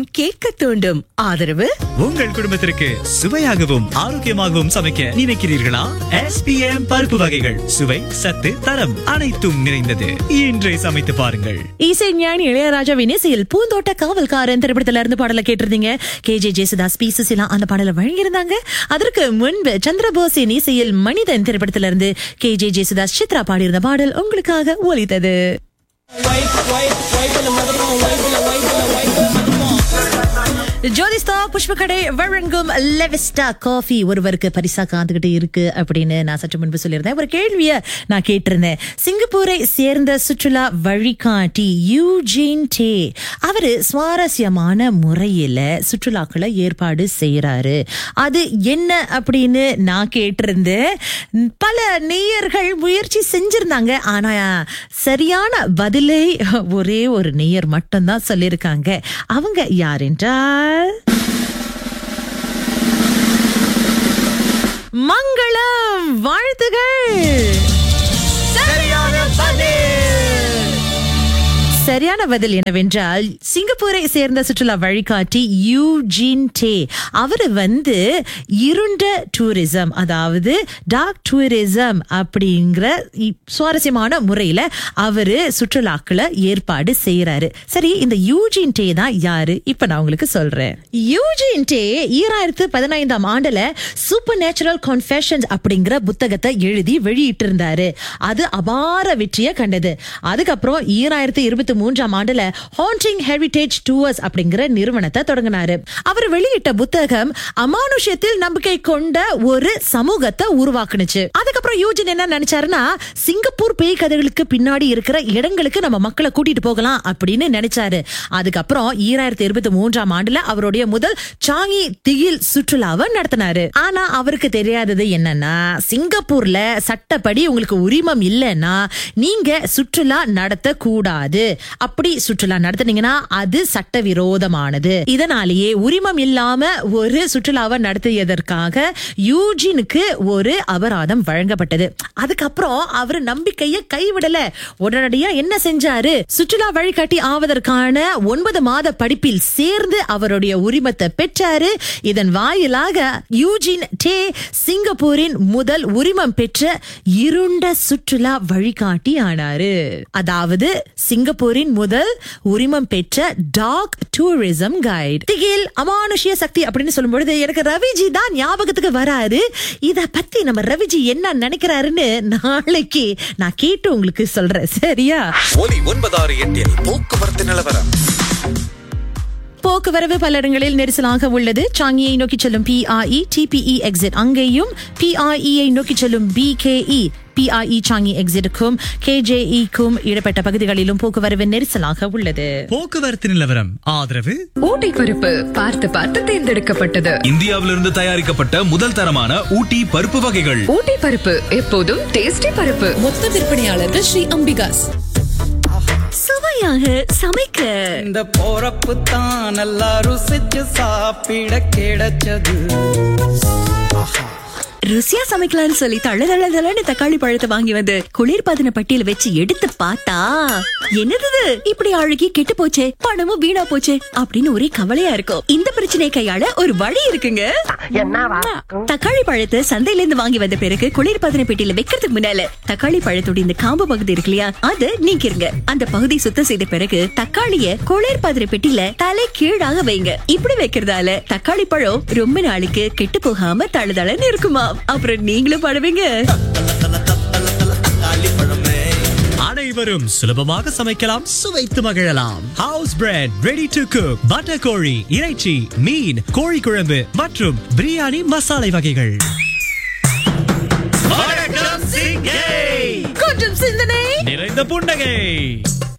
கேட்க தூண்டும் ஆதரவு உங்கள் குடும்பத்திற்கு சுவையாகவும் ஆரோக்கியமாகவும் சமைக்க நினைக்கிறீர்களா எஸ்பிஎம் பருப்பு வகைகள் சுவை சத்து தரம் அனைத்தும் நிறைந்தது இன்றே சமைத்து பாருங்கள் இசை ஞானி இளையராஜாவின் இசையில் பூந்தோட்ட காவல்காரன் திரைப்படத்துல இருந்து பாடலை கேட்டிருந்தீங்க K J Yesudas P Susheela அந்த பாடலை வழங்கியிருந்தாங்க அதற்கு முன்பு சந்திரபோஸின் இசையில் மனிதன் திரைப்படத்துல இருந்து கே ஜே ஜேசுதாஸ் சித்ரா பாடியிருந்த பாடல் உங்களுக்காக ஒலித்தது ஜோதிஸ்தா புஷ்பக்கடை வழங்கும் லெவிஸ்டா காஃபி ஒருவருக்கு பரிசா காத்துக்கிட்டு இருக்கு அப்படின்னு நான் சற்று முன்பு சொல்லியிருந்தேன் ஒரு கேள்விய நான் கேட்டிருந்தேன் சிங்கப்பூரை சேர்ந்த சுற்றுலா வழிகாட்டி யூஜின் டே அவரு சுவாரஸ்யமான முறையில சுற்றுலாக்களை ஏற்பாடு செய்யறாரு அது என்ன அப்படின்னு நான் கேட்டிருந்தேன் பல நேயர்கள் முயற்சி செஞ்சிருந்தாங்க ஆனா சரியான பதிலை ஒரே ஒரு நேயர் மட்டும்தான் சொல்லியிருக்காங்க அவங்க யார் என்றால் மங்களம் வாழ்த்துகள் சரியான பதில் என்னவென்றால் சிங்கப்பூரை சேர்ந்த சுற்றுலா வழிகாட்டி யூஜின் டே அவரு வந்து இருண்ட டூரிசம் அதாவது டார்க் டூரிசம் அப்படிங்கிற இ- சுவாரஸ்யமான முறையில அவரு சுற்றுலாக்களை ஏற்பாடு செய்யறாரு சரி இந்த யூஜின் டே தான் யாரு இப்ப நான் உங்களுக்கு சொல்றேன் யூஜின் டே ஈராயிரத்து பதினைந்தாம் ஆண்டுல சூப்பர் நேச்சுரல் கான்ஃபெஷன்ஸ் அப்படிங்கிற புத்தகத்தை எழுதி வெளியிட்டு இருந்தாரு அது அபார வெற்றியை கண்டது அதுக்கப்புறம் ஈராயிரத்து இருபத்தி மூன்றாம் ஆண்டுல ஹாண்டிங் ஹெரிடேஜ் டூவர்ஸ் அப்படிங்கிற நிறுவனத்தை தொடங்கினாரு அவர் வெளியிட்ட புத்தகம் அமானுஷ்யத்தில் நம்பிக்கை கொண்ட ஒரு சமூகத்தை உருவாக்குனுச்சு அதுக்கப்புறம் யூஜின் என்ன நினைச்சாருன்னா சிங்கப்பூர் பேய் கதைகளுக்கு பின்னாடி இருக்கிற இடங்களுக்கு நம்ம மக்களை கூட்டிட்டு போகலாம் அப்படின்னு நினைச்சாரு அதுக்கப்புறம் ஈராயிரத்தி இருபத்தி மூன்றாம் ஆண்டுல அவருடைய முதல் சாங்கி திகில் சுற்றுலாவை நடத்தினாரு ஆனா அவருக்கு தெரியாதது என்னன்னா சிங்கப்பூர்ல சட்டப்படி உங்களுக்கு உரிமம் இல்லைன்னா நீங்க சுற்றுலா நடத்த கூடாது அப்படி சுற்றுலா நடத்துனீங்கன்னா அது சட்டவிரோதமானது இதனாலேயே உரிமம் இல்லாம ஒரு சுற்றுலாவை நடத்தியதற்காக யூஜினுக்கு ஒரு அபராதம் வழங்கப்பட்டது அதுக்கப்புறம் அவர் நம்பிக்கையை கைவிடல உடனடியா என்ன செஞ்சாரு சுற்றுலா வழிகாட்டி ஆவதற்கான ஒன்பது மாத படிப்பில் சேர்ந்து அவருடைய உரிமத்தை பெற்றாரு இதன் வாயிலாக யூஜின் டே சிங்கப்பூரின் முதல் உரிமம் பெற்ற இருண்ட சுற்றுலா வழிகாட்டி ஆனாரு அதாவது சிங்கப்பூரின் முதல் உரிமம் பெற்ற டாக் டூரிசம் கைட் திகில் அமானுஷ்ய சக்தி அப்படின்னு சொல்லும் பொழுது எனக்கு ரவிஜி தான் ஞாபகத்துக்கு வராரு இத பத்தி நம்ம ரவிஜி என்ன நினைக்கிறாருன்னு நாளைக்கு நான் கேட்டு உங்களுக்கு சொல்றேன் சரியா ஒலி ஒன்பதாறு எட்டில் போக்குவரத்து நிலவரம் போக்குவரவு பல இடங்களில் நெரிசலாக உள்ளது சாங்கியை நோக்கி செல்லும் பிஆஇ டிபிஇ எக்ஸிட் அங்கேயும் பிஆஇயை நோக்கி செல்லும் பிகேஇ பிஆஇ சாங்கி எக்ஸிட்டுக்கும் கேஜேஇக்கும் இடப்பட்ட பகுதிகளிலும் போக்குவரவு நெரிசலாக உள்ளது போக்குவரத்து நிலவரம் ஆதரவு ஊட்டி பருப்பு பார்த்து பார்த்து தேர்ந்தெடுக்கப்பட்டது இந்தியாவிலிருந்து தயாரிக்கப்பட்ட முதல் தரமான ஊட்டி பருப்பு வகைகள் ஊட்டி பருப்பு எப்போதும் டேஸ்டி பருப்பு மொத்த விற்பனையாளர்கள் ஸ்ரீ அம்பிகாஸ் சுவையாக சமைக்க இந்த போறப்பு தான் நல்லா ருசிச்சு சாப்பிட கிடைச்சது ருசியா சமைக்கலாம்னு சொல்லி தள்ள தள்ள தள்ளன்னு தக்காளி பழத்தை வாங்கி வந்து குளிர்பதன பட்டியல வச்சு எடுத்து பார்த்தா என்னது இது? இப்படி அழுகி கெட்டு போச்சே பணமும் வீணா போச்சே அப்படின்னு ஒரே கவலையா இருக்கும் இந்த பிரச்சனையை கையாள ஒரு வழி இருக்குங்க தக்காளி பழத்தை சந்தையில இருந்து வாங்கி வந்த பிறகு குளிர்பதன பெட்டியில வைக்கிறதுக்கு முன்னால தக்காளி பழத்தோட இந்த காம்பு பகுதி இருக்கு இல்லையா அதை நீக்கிருங்க அந்த பகுதி சுத்தம் செய்த பிறகு தக்காளிய குளிர்பதன பெட்டியில தலை கீழாக வைங்க இப்படி வைக்கிறதால தக்காளி பழம் ரொம்ப நாளைக்கு கெட்டு போகாம தழுதளன்னு இருக்குமா அப்புறம் நீங்களும் படுவீங்க அனைவரும் சுலபமாக சமைக்கலாம் சுவைத்து மகிழலாம் house bread ready to cook butter கோழி இறைச்சி மீன் கோழி குழம்பு மற்றும் பிரியாணி மசாலை வகைகள் வணக்கம் சிங்கை கொஞ்சம் சிந்தனை நிறைந்த புன்னகை